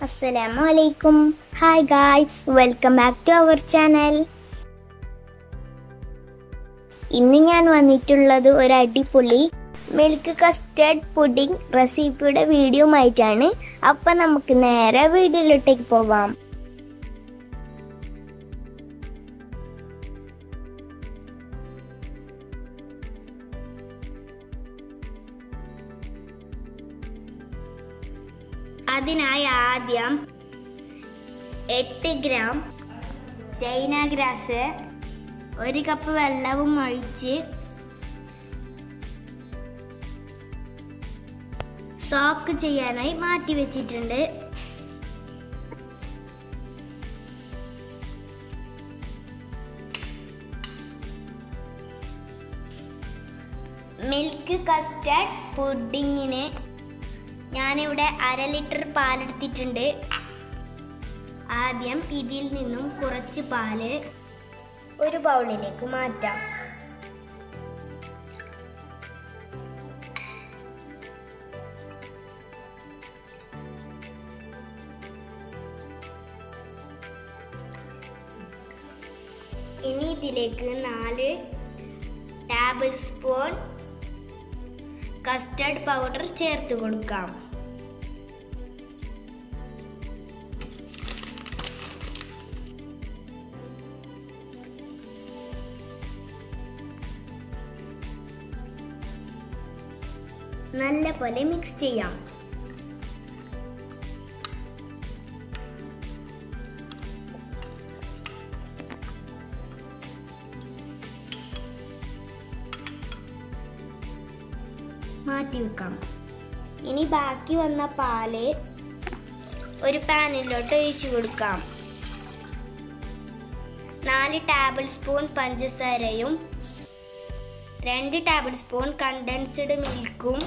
അസ്സലാമു അലൈക്കും hi guys welcome back to our channel ഇന്ന് ഞാൻ വന്നിട്ടുള്ളത് ഒരു അടിപൊളി മിൽക്ക് കസ്റ്റർഡ് പുഡിംഗ് റെസിപ്പിയുടെ വീഡിയോ ആയിട്ടാണ് അപ്പൊ നമുക്ക് നേരെ വീഡിയോയിലോട്ടേക്ക് പോവാം അതിനായി ആദ്യം എട്ട് ഗ്രാം ചൈന ഗ്രാസ് ഒരു കപ്പ് വെള്ളവും ഒഴിച്ച് സോക്ക് ചെയ്യാനായി മാറ്റി വെച്ചിട്ടുണ്ട് മിൽക്ക് കസ്റ്റർഡ് പുഡിങ്ങിന് ഞാനിവിടെ അര ലിറ്റർ പാലെടുത്തിട്ടുണ്ട് ആദ്യം ഇതിൽ നിന്നും കുറച്ച് പാല് ഒരു ബൗളിലേക്ക് മാറ്റാം ഇനി ഇതിലേക്ക് നാല് ടേബിൾ സ്പൂൺ കസ്റ്റർഡ് പൗഡർ ചേർത്ത് കൊടുക്കാം നല്ല പോലെ മിക്സ് ചെയ്യാം മാറ്റി വെക്കാം ഇനി ബാക്കി വന്ന പാല് ഒരു പാനിലോട്ട് ഒഴിച്ചു കൊടുക്കാം നാല് ടേബിൾ സ്പൂൺ പഞ്ചസാരയും രണ്ട് ടേബിൾ സ്പൂൺ കണ്ടൻസ്ഡ് മിൽക്കും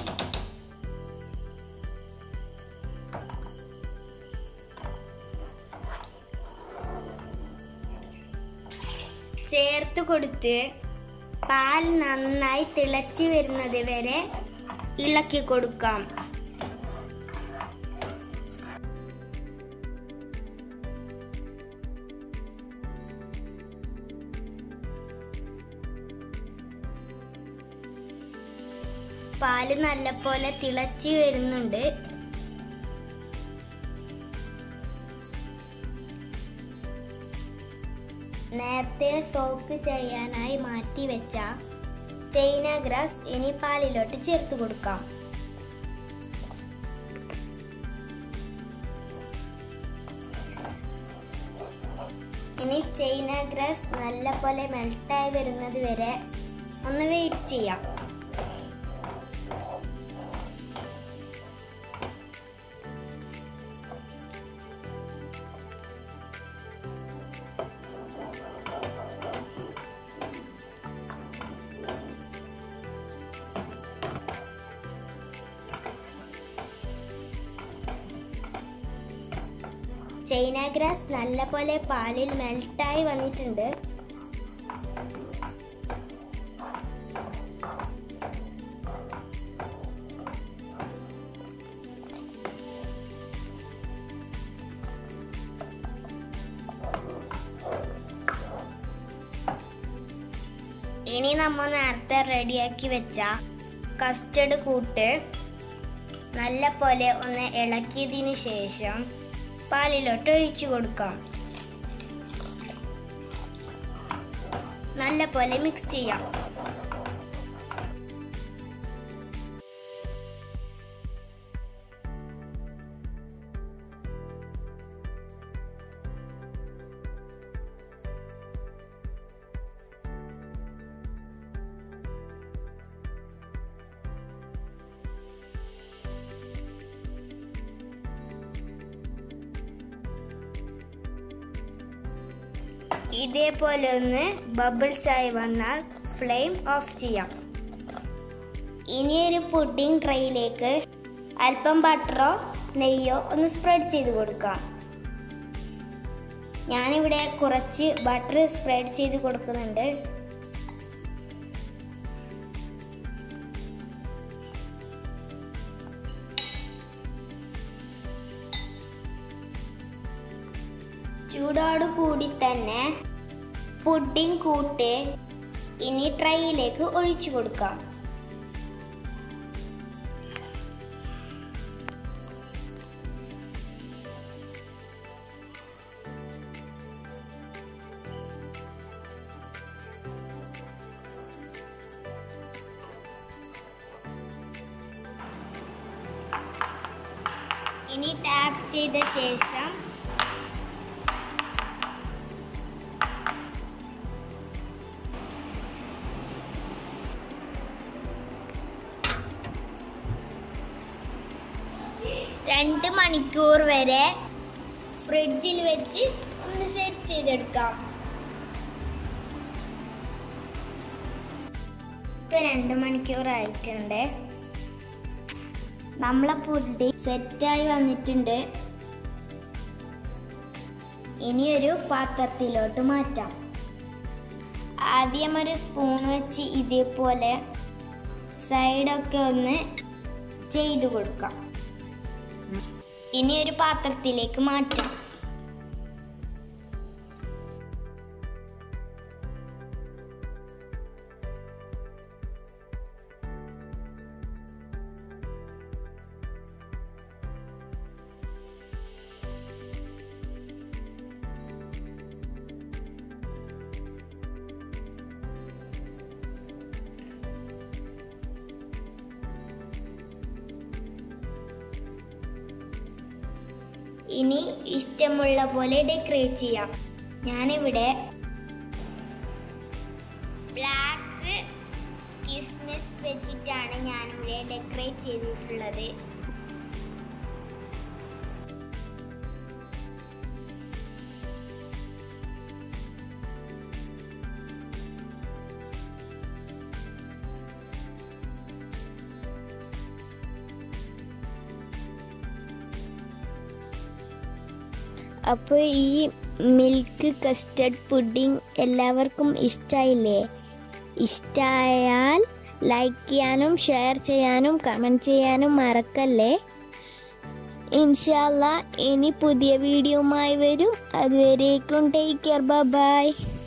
ചേർത്ത് കൊടുത്ത് പാൽ നന്നായി തിളച്ചു വരുന്നത് വരെ ഇളക്കി കൊടുക്കാം പാല് നല്ലപോലെ തിളച്ചു വരുന്നുണ്ട് നേരത്തെ സോക്ക് ചെയ്യാനായി മാറ്റി വെച്ച ചൈന ഗ്രാസ് ഇനി പാലിലോട്ട് ചേർത്ത് കൊടുക്കാം ഇനി ചൈന ഗ്രാസ് നല്ലപോലെ മെൽട്ടായി വരുന്നത് വരെ ഒന്ന് വെയിറ്റ് ചെയ്യാം ചൈന ഗ്രാസ് നല്ലപോലെ പാലിൽ മെൽട്ടായി വന്നിട്ടുണ്ട് ഇനി നമ്മൾ നേരത്തെ റെഡിയാക്കി വെച്ച കസ്റ്റർഡ് കൂട്ട് നല്ല പോലെ ഒന്ന് ഇളക്കിയതിന് ശേഷം പാലിലോട്ട് ഒഴിച്ചു കൊടുക്കാം നല്ല പോലെ മിക്സ് ചെയ്യാം ഇതേപോലെ ഒന്ന് ബബിൾസ് ആയി വന്നാൽ ഫ്ലെയിം ഓഫ് ചെയ്യാം ഇനി ഒരു പുഡിംഗ് ട്രേയിലേക്ക് അല്പം ബട്ടറോ നെയ്യോ ഒന്ന് സ്പ്രെഡ് ചെയ്ത് കൊടുക്കാം ഞാനിവിടെ കുറച്ച് ബട്ടർ സ്പ്രെഡ് ചെയ്ത് കൊടുക്കുന്നുണ്ട് ചൂടോട് കൂടി തന്നെ പുഡിംഗ് കൂട്ട് ഇനി ട്രൈയിലേക്ക് ഒഴിച്ചു കൊടുക്കാം ഇനി ടാപ്പ് ചെയ്ത ശേഷം രണ്ട് മണിക്കൂർ വരെ ഫ്രിഡ്ജിൽ വെച്ച് ഒന്ന് സെറ്റ് ചെയ്തെടുക്കാം ഇപ്പൊ രണ്ട് മണിക്കൂർ ആയിട്ടുണ്ട് നമ്മളെ പുഡിംഗ് സെറ്റായി വന്നിട്ടുണ്ട് ഇനിയൊരു പാത്രത്തിലോട്ട് മാറ്റാം ആദ്യം ഒരു സ്പൂൺ വെച്ച് ഇതേപോലെ സൈഡൊക്കെ ഒന്ന് ചെയ്തു കൊടുക്കാം ഇനി ഒരു പാത്രത്തിലേക്ക് മാറ്റാം ഇനി ഇഷ്ടമുള്ള പോലെ ഡെക്കറേറ്റ് ചെയ്യാം ഞാനിവിടെ ബ്ലാക്ക് കിസ്മിസ് വെച്ചിട്ടാണ് ഞാനിവിടെ ഡെക്കറേറ്റ് ചെയ്തിട്ടുള്ളത് അപ്പോൾ ഈ മിൽക്ക് കസ്റ്റർഡ് പുഡിംഗ് എല്ലാവർക്കും ഇഷ്ടമായില്ലേ ഇഷ്ടമായാൽ ലൈക്ക് ചെയ്യാനും ഷെയർ ചെയ്യാനും കമൻറ്റ് ചെയ്യാനും മറക്കല്ലേ ഇൻഷാല്ല ഇനി പുതിയ വീഡിയോയുമായി വരും അതുവരേക്കും ടേക്ക് കെയർ ബൈ